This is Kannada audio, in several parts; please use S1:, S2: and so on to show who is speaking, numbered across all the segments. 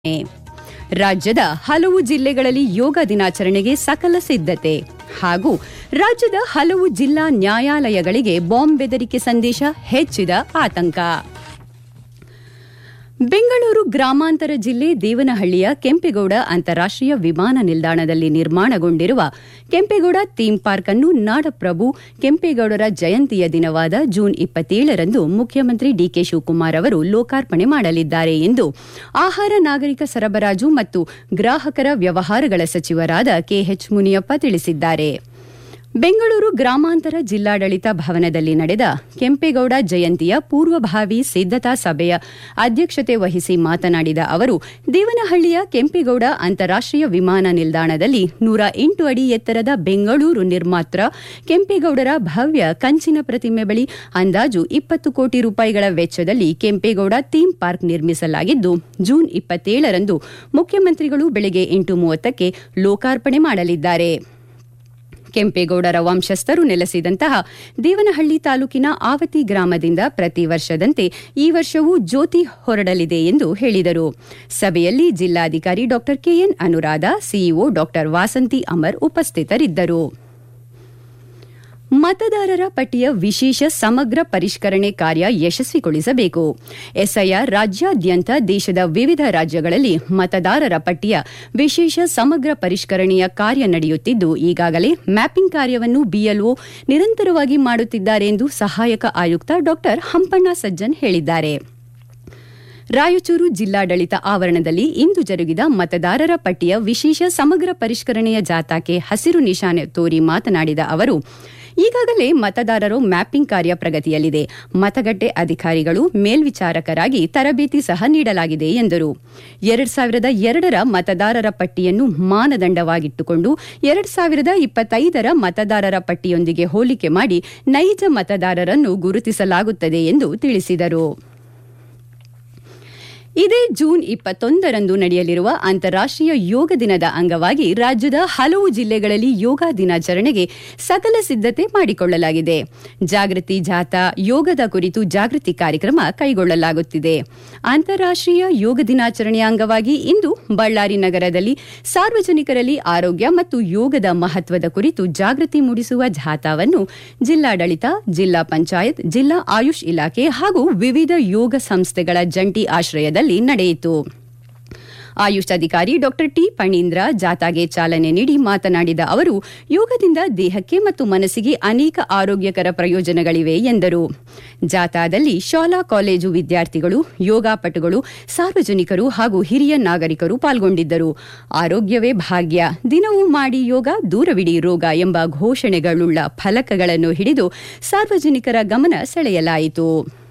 S1: ರಾಜ್ಯದ ಹಲವು ಜಿಲ್ಲೆಗಳಲ್ಲಿ ಯೋಗ ದಿನಾಚರಣೆಗೆ ಸಕಲ ಸಿದ್ಧತೆ ಹಾಗೂ ರಾಜ್ಯದ ಹಲವು ಜಿಲ್ಲಾ ನ್ಯಾಯಾಲಯಗಳಿಗೆ ಬಾಂಬ್ ಬೆದರಿಕೆ ಸಂದೇಶ ಹೆಚ್ಚಿದ ಆತಂಕ ಬೆಂಗಳೂರು ಗ್ರಾಮಾಂತರ ಜಿಲ್ಲೆ ದೇವನಹಳ್ಳಿಯ ಕೆಂಪೇಗೌಡ ಅಂತಾರಾಷ್ಟ್ರೀಯ ವಿಮಾನ ನಿಲ್ದಾಣದಲ್ಲಿ ನಿರ್ಮಾಣಗೊಂಡಿರುವ ಕೆಂಪೇಗೌಡ ಥೀಮ್ ಪಾರ್ಕ್ ಅನ್ನು ನಾಡಪ್ರಭು ಕೆಂಪೇಗೌಡರ ಜಯಂತಿಯ ದಿನವಾದ ಜೂನ್ ಇಪ್ಪತ್ತೇಳರಂದು ಮುಖ್ಯಮಂತ್ರಿ ಡಿಕೆ ಶಿವಕುಮಾರ್ ಅವರು ಲೋಕಾರ್ಪಣೆ ಮಾಡಲಿದ್ದಾರೆ ಎಂದು ಆಹಾರ ನಾಗರಿಕ ಸರಬರಾಜು ಮತ್ತು ಗ್ರಾಹಕರ ವ್ಯವಹಾರಗಳ ಸಚಿವರಾದ ಕೆಎಚ್ ಮುನಿಯಪ್ಪ ತಿಳಿಸಿದ್ದಾರೆ ಬೆಂಗಳೂರು ಗ್ರಾಮಾಂತರ ಜಿಲ್ಲಾಡಳಿತ ಭವನದಲ್ಲಿ ನಡೆದ ಕೆಂಪೇಗೌಡ ಜಯಂತಿಯ ಪೂರ್ವಭಾವಿ ಸಿದ್ದತಾ ಸಭೆಯ ಅಧ್ಯಕ್ಷತೆ ವಹಿಸಿ ಮಾತನಾಡಿದ ಅವರು ದೇವನಹಳ್ಳಿಯ ಕೆಂಪೇಗೌಡ ಅಂತಾರಾಷ್ಟ್ರೀಯ ವಿಮಾನ ನಿಲ್ದಾಣದಲ್ಲಿ ನೂರ ಎಂಟು ಅಡಿ ಎತ್ತರದ ಬೆಂಗಳೂರು ನಿರ್ಮಾತ್ರ ಕೆಂಪೇಗೌಡರ ಭವ್ಯ ಕಂಚಿನ ಪ್ರತಿಮೆ ಬಳಿ ಅಂದಾಜು ಇಪ್ಪತ್ತು ಕೋಟಿ ರೂಪಾಯಿಗಳ ವೆಚ್ಚದಲ್ಲಿ ಕೆಂಪೇಗೌಡ ಥೀಮ್ ಪಾರ್ಕ್ ನಿರ್ಮಿಸಲಾಗಿದ್ದು ಜೂನ್ ಇಪ್ಪತ್ತೇಳರಂದು ಮುಖ್ಯಮಂತ್ರಿಗಳು ಬೆಳಗ್ಗೆ ಎಂಟು ಮೂವತ್ತಕ್ಕೆ ಲೋಕಾರ್ಪಣೆ ಮಾಡಲಿದ್ದಾರೆ ಕೆಂಪೇಗೌಡರ ವಂಶಸ್ಥರು ನೆಲೆಸಿದಂತಹ ದೇವನಹಳ್ಳಿ ತಾಲೂಕಿನ ಆವತಿ ಗ್ರಾಮದಿಂದ ಪ್ರತಿ ವರ್ಷದಂತೆ ಈ ವರ್ಷವೂ ಜ್ಯೋತಿ ಹೊರಡಲಿದೆ ಎಂದು ಹೇಳಿದರು ಸಭೆಯಲ್ಲಿ ಜಿಲ್ಲಾಧಿಕಾರಿ ಡಾ ಕೆಎನ್ ಅನುರಾಧ ಸಿಇಒ ಡಾ ವಾಸಂತಿ ಅಮರ್ ಉಪಸ್ಥಿತರಿದ್ದರು ಮತದಾರರ ಪಟ್ಟಿಯ ವಿಶೇಷ ಸಮಗ್ರ ಪರಿಷ್ಕರಣೆ ಕಾರ್ಯ ಯಶಸ್ವಿಗೊಳಿಸಬೇಕು ಎಸ್ಐಆರ್ ರಾಜ್ಯಾದ್ಯಂತ ದೇಶದ ವಿವಿಧ ರಾಜ್ಯಗಳಲ್ಲಿ ಮತದಾರರ ಪಟ್ಟಿಯ ವಿಶೇಷ ಸಮಗ್ರ ಪರಿಷ್ಕರಣೆಯ ಕಾರ್ಯ ನಡೆಯುತ್ತಿದ್ದು ಈಗಾಗಲೇ ಮ್ಯಾಪಿಂಗ್ ಕಾರ್ಯವನ್ನು ಬಿಎಲ್ಒ ನಿರಂತರವಾಗಿ ಮಾಡುತ್ತಿದ್ದಾರೆ ಎಂದು ಸಹಾಯಕ ಆಯುಕ್ತ ಡಾ ಹಂಪಣ್ಣ ಸಜ್ಜನ್ ಹೇಳಿದ್ದಾರೆ ರಾಯಚೂರು ಜಿಲ್ಲಾಡಳಿತ ಆವರಣದಲ್ಲಿ ಇಂದು ಜರುಗಿದ ಮತದಾರರ ಪಟ್ಟಿಯ ವಿಶೇಷ ಸಮಗ್ರ ಪರಿಷ್ಕರಣೆಯ ಜಾಥಾಕ್ಕೆ ಹಸಿರು ನಿಶಾನೆ ತೋರಿ ಮಾತನಾಡಿದ ಅವರು ಈಗಾಗಲೇ ಮತದಾರರು ಮ್ಯಾಪಿಂಗ್ ಕಾರ್ಯ ಪ್ರಗತಿಯಲ್ಲಿದೆ ಮತಗಟ್ಟೆ ಅಧಿಕಾರಿಗಳು ಮೇಲ್ವಿಚಾರಕರಾಗಿ ತರಬೇತಿ ಸಹ ನೀಡಲಾಗಿದೆ ಎಂದರು ಎರಡ್ ಸಾವಿರದ ಎರಡರ ಮತದಾರರ ಪಟ್ಟಿಯನ್ನು ಮಾನದಂಡವಾಗಿಟ್ಟುಕೊಂಡು ಎರಡ್ ಸಾವಿರದ ಇಪ್ಪತ್ತೈದರ ಮತದಾರರ ಪಟ್ಟಿಯೊಂದಿಗೆ ಹೋಲಿಕೆ ಮಾಡಿ ನೈಜ ಮತದಾರರನ್ನು ಗುರುತಿಸಲಾಗುತ್ತದೆ ಎಂದು ತಿಳಿಸಿದರು ಇದೇ ಜೂನ್ ಇಪ್ಪತ್ತೊಂದರಂದು ನಡೆಯಲಿರುವ ಅಂತಾರಾಷ್ಟ್ರೀಯ ಯೋಗ ದಿನದ ಅಂಗವಾಗಿ ರಾಜ್ಯದ ಹಲವು ಜಿಲ್ಲೆಗಳಲ್ಲಿ ಯೋಗ ದಿನಾಚರಣೆಗೆ ಸಕಲ ಸಿದ್ಧತೆ ಮಾಡಿಕೊಳ್ಳಲಾಗಿದೆ ಜಾಗೃತಿ ಜಾಥಾ ಯೋಗದ ಕುರಿತು ಜಾಗೃತಿ ಕಾರ್ಯಕ್ರಮ ಕೈಗೊಳ್ಳಲಾಗುತ್ತಿದೆ ಅಂತಾರಾಷ್ಟ್ರೀಯ ಯೋಗ ದಿನಾಚರಣೆಯ ಅಂಗವಾಗಿ ಇಂದು ಬಳ್ಳಾರಿ ನಗರದಲ್ಲಿ ಸಾರ್ವಜನಿಕರಲ್ಲಿ ಆರೋಗ್ಯ ಮತ್ತು ಯೋಗದ ಮಹತ್ವದ ಕುರಿತು ಜಾಗೃತಿ ಮೂಡಿಸುವ ಜಾಥಾವನ್ನು ಜಿಲ್ಲಾಡಳಿತ ಜಿಲ್ಲಾ ಪಂಚಾಯತ್ ಜಿಲ್ಲಾ ಆಯುಷ್ ಇಲಾಖೆ ಹಾಗೂ ವಿವಿಧ ಯೋಗ ಸಂಸ್ಥೆಗಳ ಜಂಟಿ ಆಶ್ರಯದಲ್ಲಿ ನಡೆಯಿತು ಆಯುಷ್ ಅಧಿಕಾರಿ ಡಾ ಟಿ ಪಣೀಂದ್ರ ಜಾಥಾಗೆ ಚಾಲನೆ ನೀಡಿ ಮಾತನಾಡಿದ ಅವರು ಯೋಗದಿಂದ ದೇಹಕ್ಕೆ ಮತ್ತು ಮನಸ್ಸಿಗೆ ಅನೇಕ ಆರೋಗ್ಯಕರ ಪ್ರಯೋಜನಗಳಿವೆ ಎಂದರು ಜಾಥಾದಲ್ಲಿ ಶಾಲಾ ಕಾಲೇಜು ವಿದ್ಯಾರ್ಥಿಗಳು ಯೋಗಾಪಟುಗಳು ಸಾರ್ವಜನಿಕರು ಹಾಗೂ ಹಿರಿಯ ನಾಗರಿಕರು ಪಾಲ್ಗೊಂಡಿದ್ದರು ಆರೋಗ್ಯವೇ ಭಾಗ್ಯ ದಿನವೂ ಮಾಡಿ ಯೋಗ ದೂರವಿಡಿ ರೋಗ ಎಂಬ ಘೋಷಣೆಗಳುಳ್ಳ ಫಲಕಗಳನ್ನು ಹಿಡಿದು ಸಾರ್ವಜನಿಕರ ಗಮನ ಸೆಳೆಯಲಾಯಿತು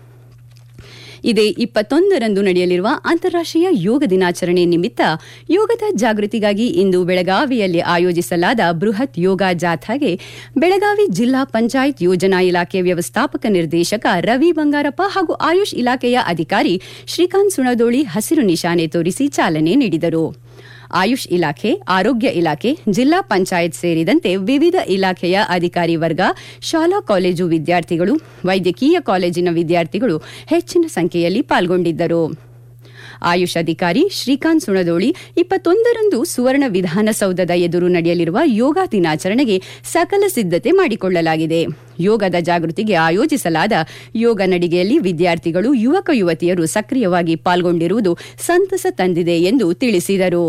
S1: ಇದೇ ಇಪ್ಪತ್ತೊಂದರಂದು ನಡೆಯಲಿರುವ ಅಂತಾರಾಷ್ಟ್ರೀಯ ಯೋಗ ದಿನಾಚರಣೆ ನಿಮಿತ್ತ ಯೋಗದ ಜಾಗೃತಿಗಾಗಿ ಇಂದು ಬೆಳಗಾವಿಯಲ್ಲಿ ಆಯೋಜಿಸಲಾದ ಬೃಹತ್ ಯೋಗ ಜಾಥಾಗೆ ಬೆಳಗಾವಿ ಜಿಲ್ಲಾ ಪಂಚಾಯತ್ ಯೋಜನಾ ಇಲಾಖೆ ವ್ಯವಸ್ಥಾಪಕ ನಿರ್ದೇಶಕ ರವಿ ಬಂಗಾರಪ್ಪ ಹಾಗೂ ಆಯುಷ್ ಇಲಾಖೆಯ ಅಧಿಕಾರಿ ಶ್ರೀಕಾಂತ್ ಸುಣದೋಳಿ ಹಸಿರು ನಿಶಾನೆ ತೋರಿಸಿ ಚಾಲನೆ ನೀಡಿದರು ಆಯುಷ್ ಇಲಾಖೆ ಆರೋಗ್ಯ ಇಲಾಖೆ ಜಿಲ್ಲಾ ಪಂಚಾಯತ್ ಸೇರಿದಂತೆ ವಿವಿಧ ಇಲಾಖೆಯ ಅಧಿಕಾರಿ ವರ್ಗ ಶಾಲಾ ಕಾಲೇಜು ವಿದ್ಯಾರ್ಥಿಗಳು ವೈದ್ಯಕೀಯ ಕಾಲೇಜಿನ ವಿದ್ಯಾರ್ಥಿಗಳು ಹೆಚ್ಚಿನ ಸಂಖ್ಯೆಯಲ್ಲಿ ಪಾಲ್ಗೊಂಡಿದ್ದರು ಆಯುಷ್ ಅಧಿಕಾರಿ ಶ್ರೀಕಾಂತ್ ಸುಣದೋಳಿ ಇಪ್ಪತ್ತೊಂದರಂದು ಸುವರ್ಣ ವಿಧಾನಸೌಧದ ಎದುರು ನಡೆಯಲಿರುವ ಯೋಗ ದಿನಾಚರಣೆಗೆ ಸಕಲ ಸಿದ್ಧತೆ ಮಾಡಿಕೊಳ್ಳಲಾಗಿದೆ ಯೋಗದ ಜಾಗೃತಿಗೆ ಆಯೋಜಿಸಲಾದ ಯೋಗ ನಡಿಗೆಯಲ್ಲಿ ವಿದ್ಯಾರ್ಥಿಗಳು ಯುವಕ ಯುವತಿಯರು ಸಕ್ರಿಯವಾಗಿ ಪಾಲ್ಗೊಂಡಿರುವುದು ಸಂತಸ ತಂದಿದೆ ಎಂದು ತಿಳಿಸಿದರು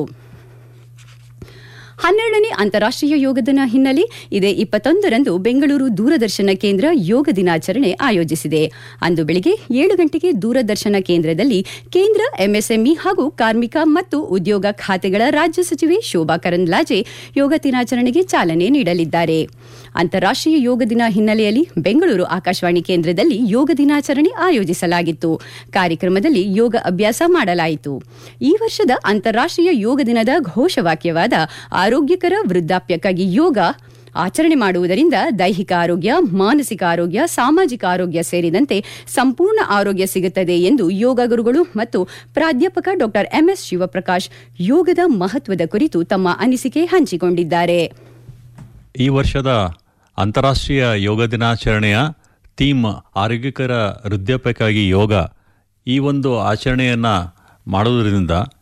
S1: ಹನ್ನೆರಡನೇ ಅಂತಾರಾಷ್ಟ್ರೀಯ ಯೋಗ ದಿನ ಹಿನ್ನೆಲೆ ಇದೇ ಇಪ್ಪತ್ತೊಂದರಂದು ಬೆಂಗಳೂರು ದೂರದರ್ಶನ ಕೇಂದ್ರ ಯೋಗ ದಿನಾಚರಣೆ ಆಯೋಜಿಸಿದೆ ಅಂದು ಬೆಳಗ್ಗೆ ಏಳು ಗಂಟೆಗೆ ದೂರದರ್ಶನ ಕೇಂದ್ರದಲ್ಲಿ ಕೇಂದ್ರ ಎಂಎಸ್ಎಂಇ ಹಾಗೂ ಕಾರ್ಮಿಕ ಮತ್ತು ಉದ್ಯೋಗ ಖಾತೆಗಳ ರಾಜ್ಯ ಸಚಿವೆ ಶೋಭಾ ಕರಂದ್ಲಾಜೆ ಯೋಗ ದಿನಾಚರಣೆಗೆ ಚಾಲನೆ ನೀಡಲಿದ್ದಾರೆ ಅಂತಾರಾಷ್ಟ್ರೀಯ ಯೋಗ ದಿನ ಹಿನ್ನೆಲೆಯಲ್ಲಿ ಬೆಂಗಳೂರು ಆಕಾಶವಾಣಿ ಕೇಂದ್ರದಲ್ಲಿ ಯೋಗ ದಿನಾಚರಣೆ ಆಯೋಜಿಸಲಾಗಿತ್ತು ಕಾರ್ಯಕ್ರಮದಲ್ಲಿ ಯೋಗ ಅಭ್ಯಾಸ ಮಾಡಲಾಯಿತು ಈ ವರ್ಷದ ಅಂತಾರಾಷ್ಟ್ರೀಯ ಯೋಗ ದಿನದ ಘೋಷವಾಕ್ಯವಾದ ಆರೋಗ್ಯಕರ ವೃದ್ಧಾಪ್ಯಕ್ಕಾಗಿ ಯೋಗ ಆಚರಣೆ ಮಾಡುವುದರಿಂದ ದೈಹಿಕ ಆರೋಗ್ಯ ಮಾನಸಿಕ ಆರೋಗ್ಯ ಸಾಮಾಜಿಕ ಆರೋಗ್ಯ ಸೇರಿದಂತೆ ಸಂಪೂರ್ಣ ಆರೋಗ್ಯ ಸಿಗುತ್ತದೆ ಎಂದು ಯೋಗ ಗುರುಗಳು ಮತ್ತು ಪ್ರಾಧ್ಯಾಪಕ ಡಾ ಎಂಎಸ್ ಶಿವಪ್ರಕಾಶ್ ಯೋಗದ ಮಹತ್ವದ ಕುರಿತು ತಮ್ಮ ಅನಿಸಿಕೆ ಹಂಚಿಕೊಂಡಿದ್ದಾರೆ
S2: ಈ ವರ್ಷದ ಅಂತಾರಾಷ್ಟ್ರೀಯ ಯೋಗ ದಿನಾಚರಣೆಯ ಥೀಮ್ ಆರೋಗ್ಯಕರ ವೃದ್ಧಾಪ್ಯಕ್ಕಾಗಿ ಯೋಗ ಈ ಒಂದು ಆಚರಣೆಯನ್ನು ಮಾಡೋದ್ರಿಂದ